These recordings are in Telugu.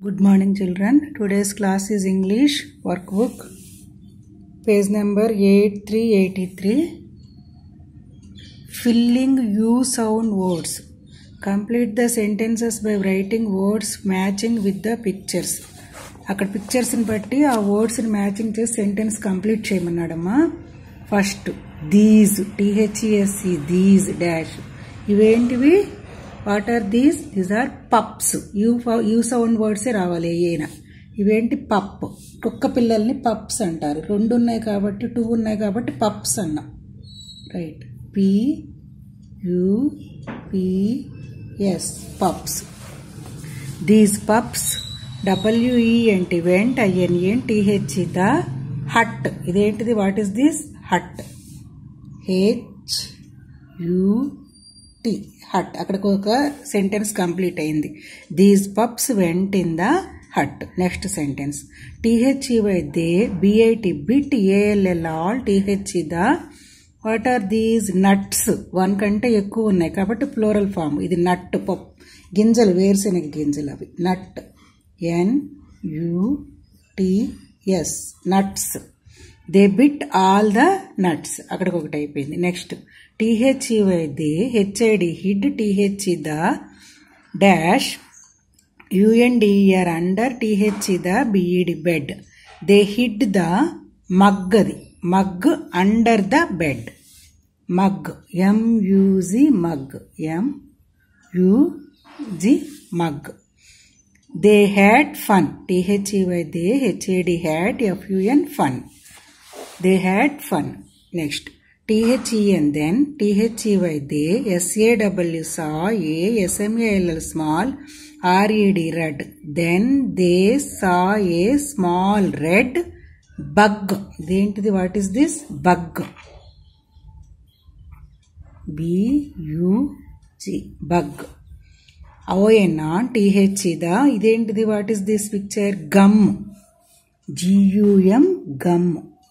Good morning, children. Today's class is English workbook, page number 8383. Filling U sound words. Complete the sentences by writing words matching with the pictures. అక్కడ పిక్చర్స్ని బట్టి ఆ వర్డ్స్ని మ్యాచింగ్ చేసి సెంటెన్స్ కంప్లీట్ చేయమన్నాడమ్మా first these T H E S C these dash ఇవేంటివి what are these these are pups U U sound వర్డ్సే రావాలి ఏనా ఇవేంటి పప్ కుక్క పిల్లల్ని పప్స్ అంటారు రెండు ఉన్నాయి కాబట్టి టూ ఉన్నాయి కాబట్టి పప్స్ అన్నాం right P U P S pups these pups W E అంటే went I N T H the hut ఇదేంటిది what is this hut H U T hut అక్కడికి ఒక సెంటెన్స్ కంప్లీట్ అయింది these pups went in the hut next sentence T H E Y they B I T bit A L L all T H the what are these nuts one కంటే ఎక్కువ ఉన్నాయి కాబట్టి ఫ్లోరల్ ఫామ్ ఇది నట్ పప్ గింజలు వేరుశెనగ గింజలు అవి nut N U T S nuts they bit all the nuts అక్కడికి ఒకటి అయిపోయింది next T H E Y they H I D hid T H the dash U N D E R under T H the B E D bed they hid the mug అది mug under the bed mug M U G mug M U G mug they had fun T H E Y they H A D had F U N fun they had fun next T H E N then T H E Y they S A W saw a S M A L L small R E D red then they saw a small red bug ఇదేంటిది what is this bug B U G bug ఓఎన్నా టీహెచ్ ఇదా ఇదేంటిది what is this picture gum G U M gum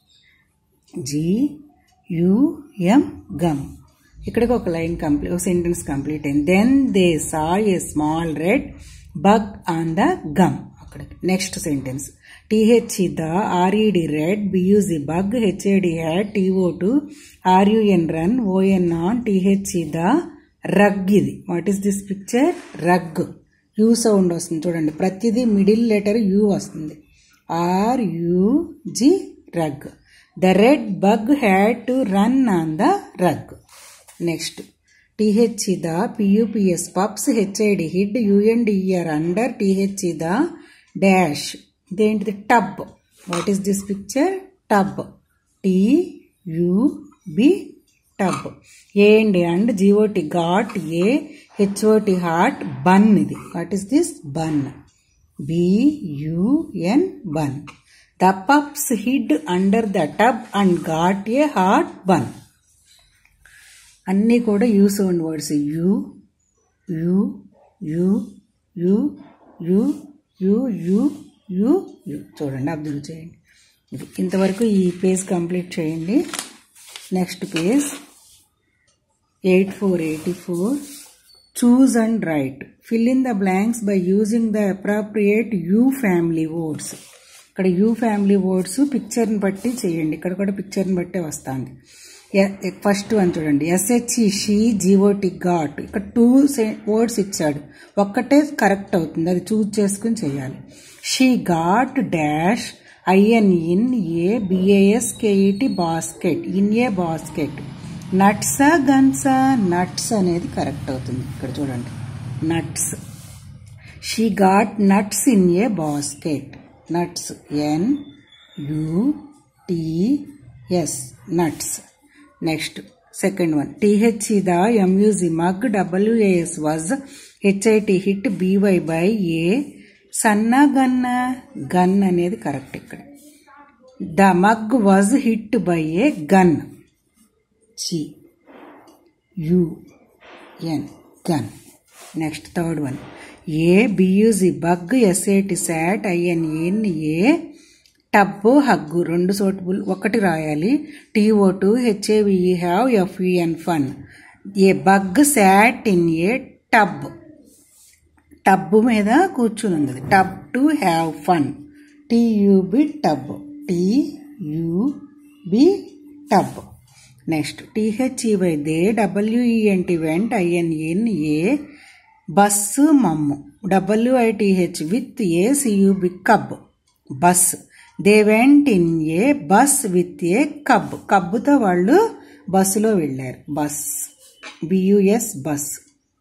G U M gum ఇక్కడికి ఒక లైన్ కంప్లీట్ ఒక సెంటెన్స్ కంప్లీట్ అయింది then they saw a small red bug on the gum అక్కడికి next sentence T H the R E D red B U G bug H A D had T O to R U N run O N on T H the rug ఇది what is this picture rug you sound వస్తుంది చూడండి ప్రతిదీ మిడిల్ లెటర్ యూ వస్తుంది R G rug the red bug had to run on the rug next T H the P U P S pups H I D hid U N D E R under T H the dash ఇదేంటిది tub what is this picture tub T U B tub a and and G O T got a H O T hot bun ఇది what is this bun B U N bun the pups hid under the tub and got a heart bun అన్నీ కూడా U sound words U U U U U U U U U చూడండి అబ్జర్వ్ చేయండి ఇది ఇంతవరకు ఈ పేజ్ కంప్లీట్ చేయండి next page eight four eighty four choose and write fill in the blanks by using the appropriate U family words ఇక్కడ యూ ఫ్యామిలీ వర్డ్స్ పిక్చర్ని బట్టి చేయండి ఇక్కడ కూడా పిక్చర్ని బట్టే వస్తుంది ఫస్ట్ అని చూడండి ఎస్హెచ్ఈ షీ జీఓటి ఘాట్ ఇక్కడ టూ వర్డ్స్ ఇచ్చాడు ఒక్కటే కరెక్ట్ అవుతుంది అది చూజ్ చేసుకుని చేయాలి she got dash I N in a B A S K E T basket in a basket నట్సా గన్సా నట్స్ అనేది కరెక్ట్ అవుతుంది ఇక్కడ చూడండి nuts she got nuts in a basket nuts N U T S nuts next second one T H the M U G mug W A S was H I T hit B Y by a సన్న గన్న గన్ అనేది కరెక్ట్ ఇక్కడ the mug was hit by a gun చి U N gun next third one A బియూజి bug S A T sat I N N a tub hug రెండు చోటు ఒకటి రాయాలి T O to H A V E have F E N fun a bug sat in a tub tub మీద కూర్చుని ఉంది tub to have fun T U B tub T U B tub next T H E Y they W E N T went I N N a bus mum W I T H with a C U B cub bus they went in a bus with a cub కబ్బుతో వాళ్ళు బస్సులో వెళ్ళారు bus B U S bus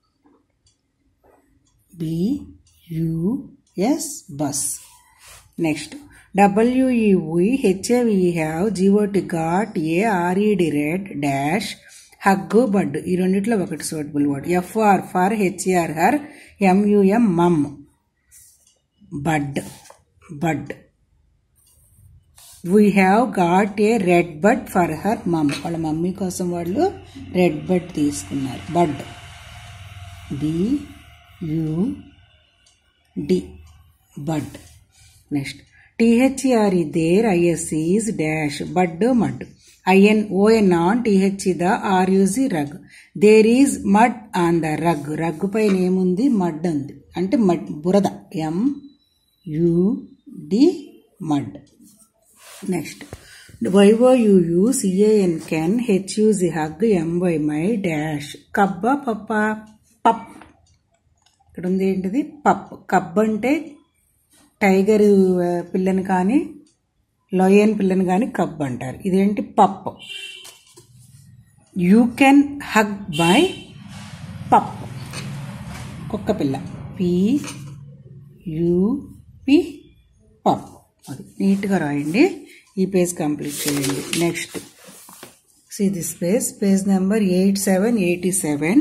B U S bus next డబ్ల్యూఈవి H A V have G O T got a R E D red dash hug bud ఈ రెండిట్లో ఒకటి suitable word F R for H R her M U M mum bud bud we have got a red bud for her mum వాళ్ళ మమ్మీ కోసం వాళ్ళు రెడ్ బడ్ తీసుకున్నారు bud B U D bud next T H R E there I S is dash bud mud I N O N on T H the R U G rug there is mud on the rug rug పైన ఏముంది మడ్ ఉంది అంటే మడ్ బురద M U D mud next Y O U U C A N can H U G hug M Y my dash కబ్బ పప్ప పప్ ఇక్కడ ఉంది ఏంటిది పప్ కబ్ అంటే టైగర్ పిల్లని కానీ లయన్ పిల్లని కానీ కబ్ అంటారు ఇదేంటి పప్ యూ కెన్ హగ్ బై పప్ కుక్క పిల్ల పి యూ పి పప్ అది నీట్గా రాయండి ఈ పేజ్ కంప్లీట్ చేయండి next see this page page number eight seven eighty seven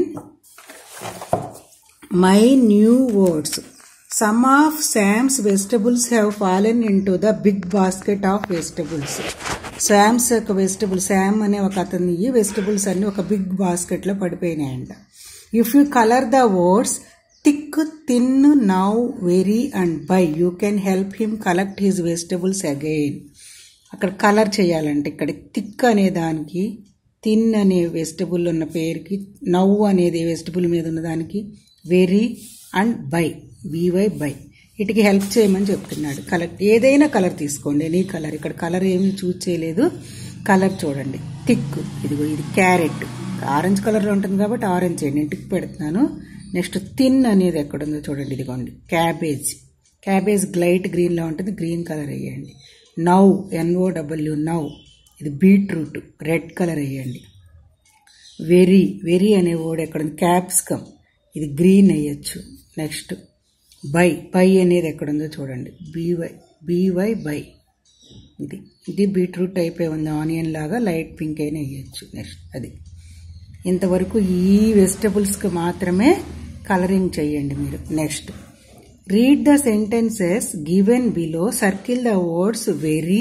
my new words some of Sam's vegetables have fallen into the big basket of vegetables Sam's యొక్క వెజిటబుల్ శామ్ అనే ఒక అతని వెజిటబుల్స్ అన్ని ఒక బిగ్ బాస్కెట్లో పడిపోయినాయంట if you colour the words thick thin now very and by you can help him collect his vegetables again అక్కడ కలర్ చేయాలంటే ఇక్కడ థిక్ అనే దానికి థిన్ అనే వెజిటబుల్ ఉన్న పేరుకి నవ్వు అనేది వెజిటబుల్ మీద ఉన్న దానికి very and by B Y by వీటికి హెల్ప్ చేయమని చెప్తున్నాడు కలర్ ఏదైనా కలర్ తీసుకోండి ఎనీ కలర్ ఇక్కడ కలర్ ఏమీ చూస్ చేయలేదు కలర్ చూడండి థిక్ ఇదిగో ఇది క్యారెట్ ఆరెంజ్ కలర్లో ఉంటుంది కాబట్టి ఆరెంజ్ చేయండి నేను టిక్ పెడుతున్నాను నెక్స్ట్ థిన్ అనేది ఎక్కడుందో చూడండి ఇదిగోండి క్యాబేజ్ క్యాబేజ్ లైట్ గ్రీన్లో ఉంటుంది గ్రీన్ కలర్ వేయండి నౌ ఎన్ఓడబ్ల్యూ నౌ ఇది బీట్రూట్ రెడ్ కలర్ వేయండి వెరీ వెరీ అనే వర్డ్ ఎక్కడ ఉంది క్యాప్సికమ్ ఇది గ్రీన్ వేయచ్చు నెక్స్ట్ బై బై అనేది ఎక్కడుందో చూడండి బీవై బీవై బై ఇది ఇది బీట్రూట్ అయిపోయి ఉంది ఆనియన్ లాగా లైట్ పింక్ అయినా వేయచ్చు నెక్స్ట్ అది ఇంతవరకు ఈ వెజిటబుల్స్కి మాత్రమే కలరింగ్ చేయండి మీరు next read the sentences given below circle the words very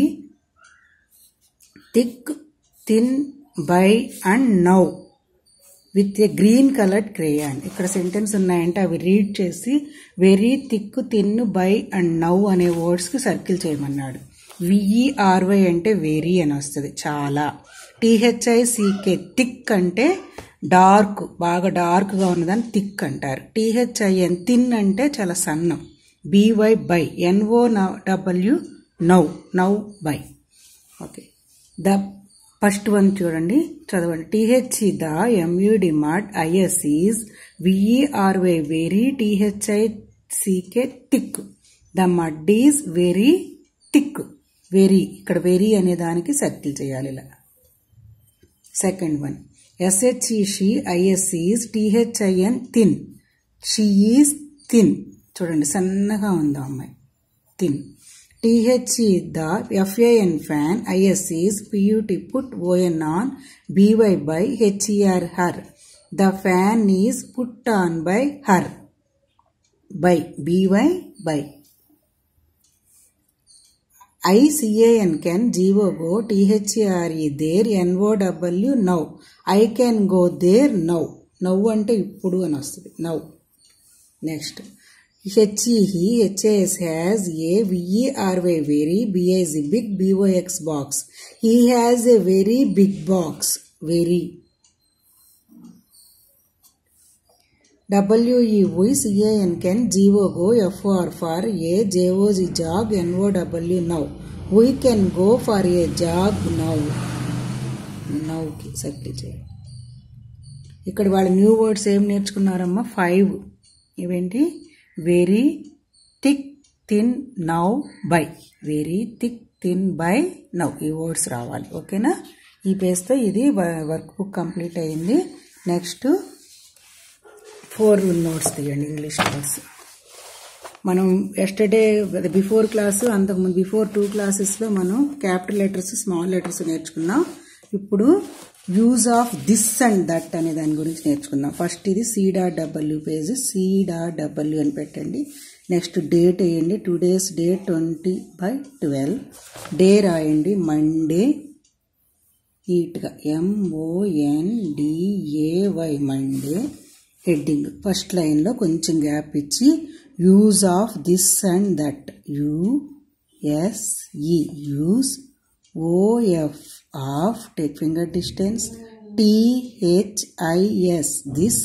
thick thin by and now with a green coloured crayon ఇక్కడ సెంటెన్స్ ఉన్నాయంటే అవి రీడ్ చేసి very thick thin by and now అనే వర్డ్స్కి సర్కిల్ చేయమన్నాడు విఈఆర్వై అంటే వెరీ అని వస్తుంది చాలా టీహెచ్ఐ సీకే థిక్ అంటే డార్క్ బాగా డార్క్గా ఉన్నదాన్ని థిక్ అంటారు టీహెచ్ఐఎన్ థిన్ అంటే చాలా సన్నం B Y by N O W now now by okay the first one చూడండి చదవండి T H E the M U D mud I S is V E R Y very T H I C K thick the mud is very thick very ఇక్కడ వెరీ అనే దానికి సర్కిల్ చేయాలి ఇలా second one S H E she I S is T H I N thin she is thin చూడండి సన్నగా ఉంది అమ్మాయి thin T H E the F A N fan I S is P U T put O N on B Y by H E R her the fan is put on by her by B Y by I C A N can G O go T H R E there N O W now I can go there now నవ్వు అంటే ఇప్పుడు అని వస్తుంది now next H E he H A S has a V E R Y very B I G big B O X box he has a very big box very W E we C A N can G O go F O R for a J O G jog N O W now we can go for a jog now నౌకి సెట్ చేయండి ఇక్కడ వాళ్ళ న్యూ వర్డ్స్ ఏం నేర్చుకున్నారమ్మా ఫైవ్ ఇవేంటి very thick thin now by very thick thin by now ఈ వర్డ్స్ రావాలి ఓకేనా ఈ పేజ్తో ఇది వర్క్ బుక్ కంప్లీట్ అయింది నెక్స్ట్ ఫోర్ నోట్స్ తీయండి ఇంగ్లీష్ నోట్స్ మనం ఎస్టర్డే బిఫోర్ క్లాసు అంతకుముందు బిఫోర్ టూ క్లాసెస్లో మనం క్యాపిటల్ లెటర్స్ స్మాల్ లెటర్స్ నేర్చుకున్నాం ఇప్పుడు use of this and that అనే దాని గురించి నేర్చుకుందాం ఫస్ట్ ఇది C dot W page C dot W అని పెట్టండి నెక్స్ట్ డేట్ వేయండి today's date twenty by twelve day రాయండి మండే నీట్గా ఎంఓఎన్డిఏవై మండే హెడ్డింగ్ ఫస్ట్ లైన్లో కొంచెం గ్యాప్ ఇచ్చి use of this and that U S E use O F of take finger distance T H I S this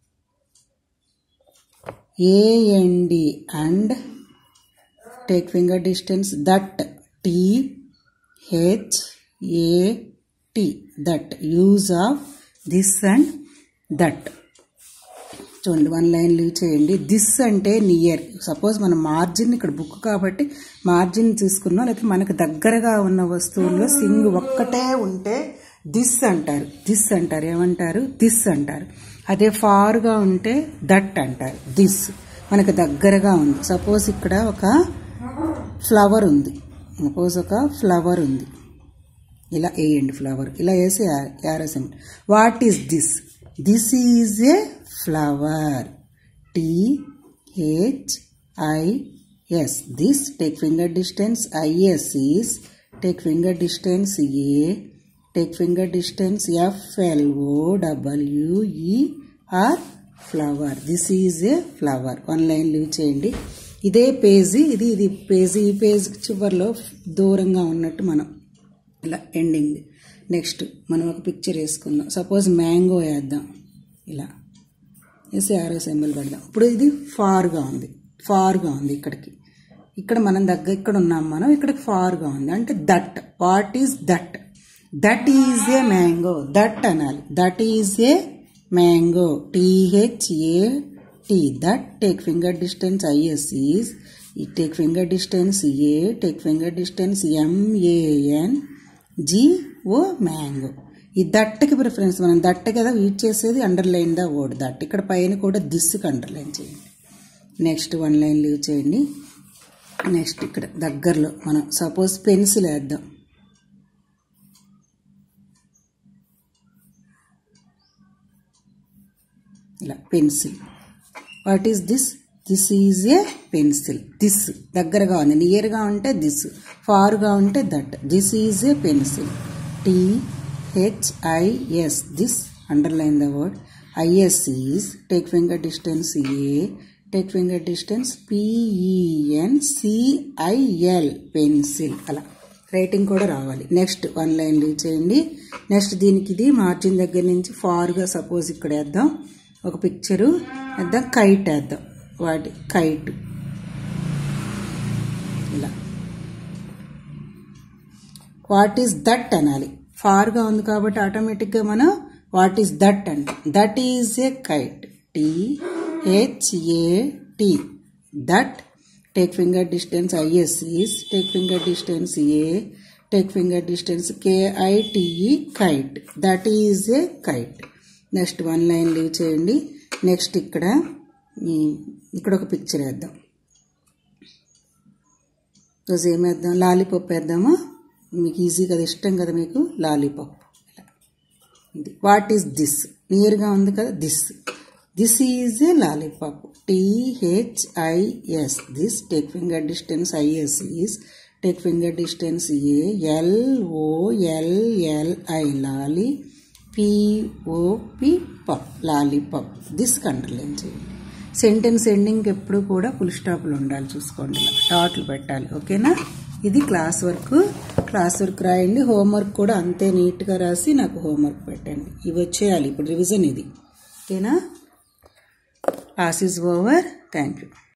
A N D and take finger distance that T H A T that use of this and that చూడండి వన్ లైన్ లీవ్ చేయండి దిస్ అంటే నియర్ సపోజ్ మనం మార్జిన్ ఇక్కడ బుక్ కాబట్టి మార్జిన్ తీసుకున్నాం లేకపోతే మనకు దగ్గరగా ఉన్న వస్తువుల్లో సింగ్ ఒక్కటే ఉంటే దిస్ అంటారు దిస్ అంటారు ఏమంటారు దిస్ అంటారు అదే ఫార్గా ఉంటే దట్ అంటారు దిస్ మనకు దగ్గరగా ఉంది సపోజ్ ఇక్కడ ఒక ఫ్లవర్ ఉంది సపోజ్ ఒక ఫ్లవర్ ఉంది ఇలా వేయండి ఫ్లవర్ ఇలా వేసి యారసండి what is this this is a flower T H I S this take finger distance I S is take finger distance a take finger distance F L O W E R flower this is a flower one line leave చేయండి ఇదే పేజీ ఇది ఇది పేజీ ఈ పేజ్ చివరిలో దూరంగా ఉన్నట్టు మనం ఇలా ఎండింగ్ నెక్స్ట్ మనం ఒక పిక్చర్ వేసుకుందాం సపోజ్ మ్యాంగో వేద్దాం ఇలా వేసి ఆరో సింబల్ పెడదాం ఇప్పుడు ఇది ఫార్గా ఉంది ఫార్గా ఉంది ఇక్కడికి ఇక్కడ మనం దగ్గర ఇక్కడ ఉన్నాం మనం ఇక్కడికి ఫార్గా ఉంది అంటే that what is that that is a mango that అనాలి that is a mango T H A T that take finger distance I S is take finger distance a take finger distance M A N G O mango ఈ దట్టకి ప్రిఫరెన్స్ మనం దట్ట కదా యూజ్ చేసేది అండర్లైన్ ద వర్డ్ దట్ ఇక్కడ పైన కూడా దిస్కి అండర్లైన్ చేయండి నెక్స్ట్ వన్ లైన్ లీవ్ చేయండి నెక్స్ట్ ఇక్కడ దగ్గరలో మనం సపోజ్ పెన్సిల్ వేద్దాం ఇలా pencil what is this this is a pencil this దగ్గరగా ఉంది నియర్గా ఉంటే దిస్ ఫార్గా ఉంటే that this is a pencil T H I S this underline the word I S is take finger distance a take finger distance P E N C I L pencil అలా రైటింగ్ కూడా రావాలి నెక్స్ట్ వన్ లైన్ లీవ్ చేయండి నెక్స్ట్ దీనికి ఇది మార్జిన్ దగ్గర నుంచి ఫార్గా సపోజ్ ఇక్కడ వేద్దాం ఒక పిక్చరు వేద్దాం కైట్ వేద్దాం వాటి కైట్ ఇలా వాట్ ఈస్ దట్ అనాలి ఫార్గా ఉంది కాబట్టి ఆటోమేటిక్గా మనం వాట్ ఈస్ దట్ అంట that is a kite T H A T that take finger distance I S is take finger distance a take finger distance K I T E kite that is a kite next one line leave చేయండి నెక్స్ట్ ఇక్కడ ఇక్కడ ఒక పిక్చర్ వేద్దాం రోజు ఏం వేద్దాం లాలీపాప్ వేద్దామా మీకు ఈజీ కదా ఇష్టం కదా మీకు లాలీపాప్ ఇది వాట్ ఈస్ దిస్ నియర్గా ఉంది కదా this this is a lollipop T H I S this take finger distance I S is take finger distance a L O L L I lolly P O P pop lollipop this control చేయండి సెంటెన్స్ ఎండింగ్ ఎప్పుడు కూడా ఫుల్ స్టాప్లు ఉండాలి చూసుకోండి ఇలా డాట్లు పెట్టాలి ఓకేనా ఇది క్లాస్ వర్క్ క్లాస్ వర్క్ రాయండి హోంవర్క్ కూడా అంతే నీట్గా రాసి నాకు హోంవర్క్ పెట్టండి ఇవి వచ్చేయాలి ఇప్పుడు రివిజన్ ఇది ఓకేనా class is over thank you